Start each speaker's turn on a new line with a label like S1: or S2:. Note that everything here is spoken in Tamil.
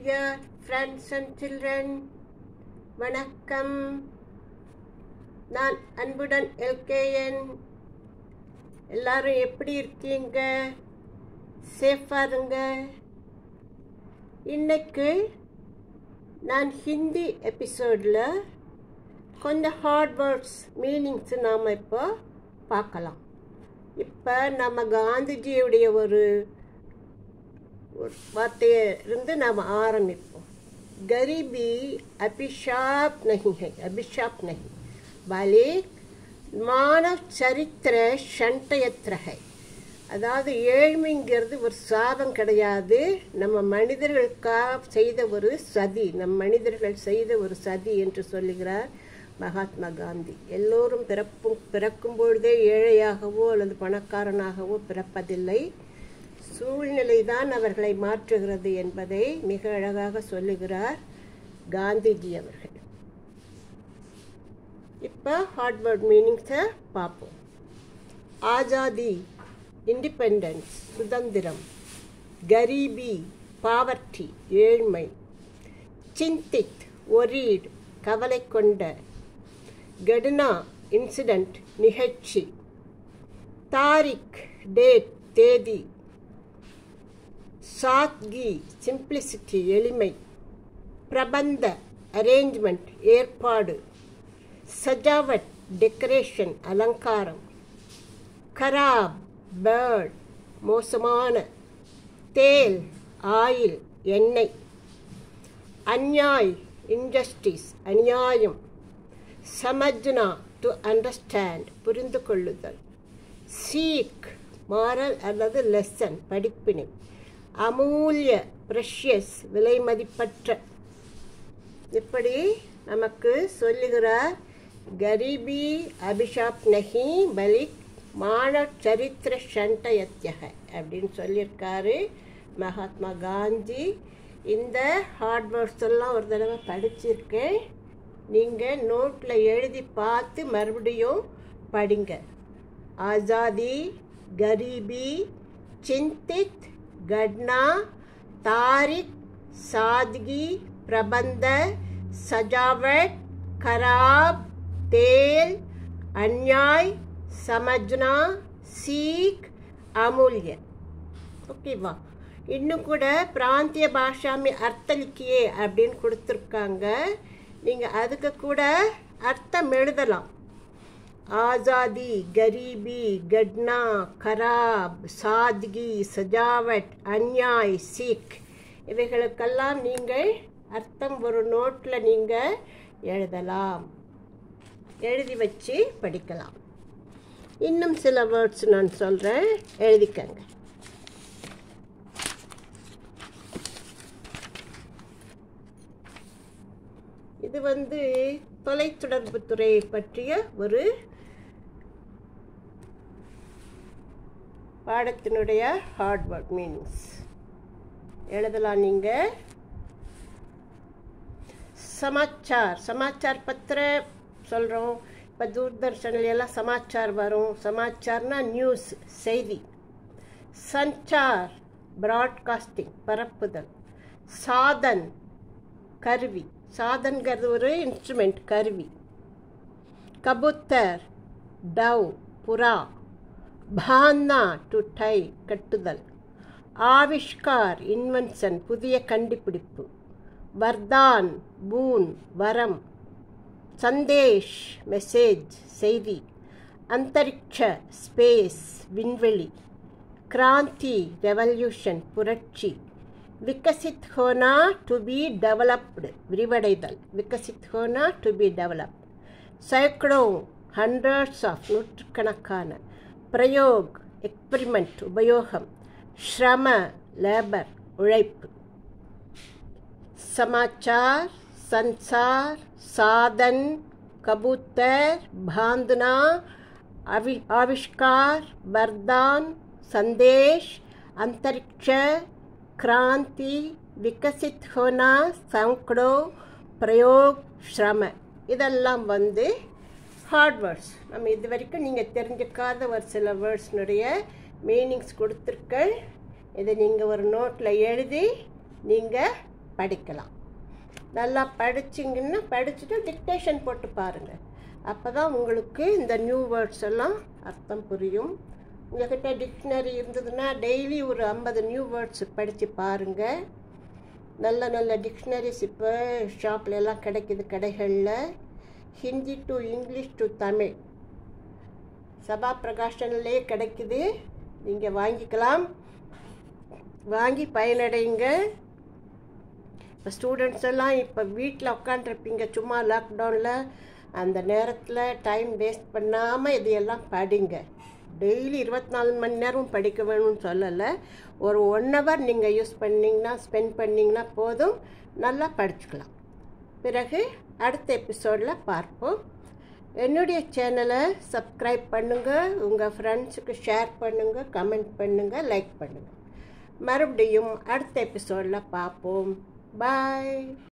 S1: டியர் ஃப்ரெண்ட்ஸ் அண்ட் சில்ட்ரன் வணக்கம் நான் அன்புடன் எல்கேஎன் எல்லாரும் எப்படி இருக்கீங்க சேஃபாக இருங்க இன்னைக்கு நான் ஹிந்தி எபிசோடில் கொஞ்சம் ஹார்ட் வேர்ட்ஸ் மீனிங்ஸ் நாம் இப்போ பார்க்கலாம் இப்போ நம்ம காந்திஜியுடைய ஒரு ஒரு வார்த்தையை இருந்து நாம் ஆரம்பிப்போம் गरीबी अभिशाप नहीं है अभिशाप नहीं बल्कि मानव சரித்திர ஷண்டயத்திர है அதாவது ஏழ்மைங்கிறது ஒரு சாபம் கிடையாது நம்ம மனிதர்களுக்காக செய்த ஒரு சதி நம் மனிதர்கள் செய்த ஒரு சதி என்று சொல்லுகிறார் மகாத்மா காந்தி எல்லோரும் பிறப்பும் பிறக்கும் பொழுதே ஏழையாகவோ அல்லது பணக்காரனாகவோ பிறப்பதில்லை சூழ்நிலை தான் அவர்களை மாற்றுகிறது என்பதை மிக அழகாக சொல்லுகிறார் காந்திஜி அவர்கள் இப்போ ஹார்ட்வேர்ட் மீனிங்ஸை பார்ப்போம் ஆசாதி இண்டிபெண்டன்ஸ் சுதந்திரம் கரீபி பாவர்ட்டி ஏழ்மை சிந்தித் ஒரீட் கவலை கொண்ட கடுனா இன்சிடெண்ட் நிகழ்ச்சி தாரிக் டேட் தேதி சாத்கி சிம்பிளிசிட்டி எளிமை பிரபந்த அரேஞ்ச்மெண்ட் ஏற்பாடு சஜாவட் டெக்கரேஷன் அலங்காரம் கராப் பேர்ட் மோசமான தேல் ஆயில் எண்ணெய் அந்யாய் இன்ஜஸ்டிஸ் அநியாயம் சமஜ்னா டு அண்டர்ஸ்டாண்ட் புரிந்து கொள்ளுதல் சீக் மாரல் அல்லது லெசன் படிப்பினை அமூல்ய ப்ரெஷியஸ் விலை மதிப்பற்ற இப்படி நமக்கு சொல்லுகிறார் கரீபி அபிஷாப் நஹி பலிக் மானவ சரித்திர ஷண்டயத்தியக அப்படின்னு சொல்லியிருக்காரு மகாத்மா காந்தி இந்த ஹார்ட்வேர்ட்ஸ் எல்லாம் ஒரு தடவை படிச்சிருக்கேன் நீங்கள் நோட்டில் எழுதி பார்த்து மறுபடியும் படிங்க ஆசாதி கரீபி சிந்தித் गढ़ना तारिक सादगी प्रबंध सजावट खराब तेल अन्याय समझना सीख अमूल्य ஓகேவா இன்னும் கூட பிராந்திய பாஷாமி அர்த்தலிக்கியே அப்படின்னு கொடுத்துருக்காங்க நீங்கள் அதுக்கு கூட அர்த்தம் எழுதலாம் ஆசாதி கரீபி கட்னா கராப் சாத்கி சஜாவட் அந்யாய் சீக் இவைகளுக்கெல்லாம் நீங்கள் அர்த்தம் ஒரு நோட்டில் நீங்கள் எழுதலாம் எழுதி வச்சு படிக்கலாம் இன்னும் சில வேர்ட்ஸ் நான் சொல்கிறேன் எழுதிக்கங்க இது வந்து தொலைத்தொடர்பு துறையை பற்றிய ஒரு பாடத்தினுடைய ஹார்ட்வேர்ட் மீனிங்ஸ் எழுதலாம் நீங்கள் சமாச்சார் சமாச்சார் பத்திர சொல்கிறோம் இப்போ தூர்தர்ஷனில் எல்லாம் சமாச்சார் வரும் சமாச்சார்னா நியூஸ் செய்தி சஞ்சார் ப்ராட்காஸ்டிங் பரப்புதல் சாதன் கருவி சாதன்கிறது ஒரு இன்ஸ்ட்ருமெண்ட் கருவி கபுத்தர் டவ் புறா பான்னா டு டை கட்டுதல் ஆவிஷ்கார் இன்வென்ஷன் புதிய கண்டுபிடிப்பு வர்தான் பூன் வரம் சந்தேஷ் மெசேஜ் செய்தி அந்தரிக்ஷ ஸ்பேஸ் விண்வெளி கிராந்தி ரெவல்யூஷன் புரட்சி விகசித் ஹோனா டு பி டெவலப்டு விரிவடைதல் விகசித் ஹோனா டு பி டெவலப் சைக்ளோ ஹண்ட்ரட்ஸ் ஆஃப் நூற்றுக்கணக்கான பிரயோக் எக்ஸ்பெரிமெண்ட் உபயோகம் ஸ்ரம லேபர் உழைப்பு சமாச்சார் சன்சார் சாதன் கபூத்தர் பாந்தனா அவி ஆவிஷ்கார் பர்தான் சந்தேஷ் अंतरिक्ष क्रांति விகசித் ஹோனா சங்கடோ பிரயோக் ஸ்ரம இதெல்லாம் வந்து ஹார்ட் வேர்ட்ஸ் நம்ம இது வரைக்கும் நீங்கள் தெரிஞ்சுக்காத ஒரு சில வேர்ட்ஸ்னுடைய மீனிங்ஸ் கொடுத்துருக்க இதை நீங்கள் ஒரு நோட்டில் எழுதி நீங்கள் படிக்கலாம் நல்லா படிச்சிங்கன்னா படிச்சுட்டு டிக்டேஷன் போட்டு பாருங்கள் அப்போ தான் உங்களுக்கு இந்த நியூ வேர்ட்ஸ் எல்லாம் அர்த்தம் புரியும் உங்கள்கிட்ட டிக்ஷனரி இருந்ததுன்னா டெய்லி ஒரு ஐம்பது நியூ வேர்ட்ஸ் படித்து பாருங்கள் நல்ல நல்ல டிக்ஷனரிஸ் இப்போ ஷாப்ல எல்லாம் கிடைக்குது கடைகளில் Hindi to English to Tamil Sabha பிரகாஷன்லேயே கிடைக்குது நீங்கள் வாங்கிக்கலாம் வாங்கி பயனடைங்க இப்போ ஸ்டூடெண்ட்ஸ் எல்லாம் இப்போ வீட்டில் உட்காண்ட்ருப்பீங்க சும்மா லாக்டவுனில் அந்த நேரத்தில் டைம் வேஸ்ட் பண்ணாமல் இதையெல்லாம் படிங்க டெய்லி இருபத்தி நாலு மணி நேரம் படிக்க வேணும்னு சொல்லலை ஒரு ஒன் ஹவர் நீங்கள் யூஸ் பண்ணிங்கன்னா ஸ்பெண்ட் பண்ணிங்கன்னா போதும் நல்லா படிச்சுக்கலாம் பிறகு அடுத்த எபிசோடில் பார்ப்போம் என்னுடைய சேனலை சப்ஸ்கிரைப் பண்ணுங்கள் உங்கள் ஃப்ரெண்ட்ஸுக்கு ஷேர் பண்ணுங்கள் கமெண்ட் பண்ணுங்கள் லைக் பண்ணுங்கள் மறுபடியும் அடுத்த எபிசோடில் பார்ப்போம் பாய்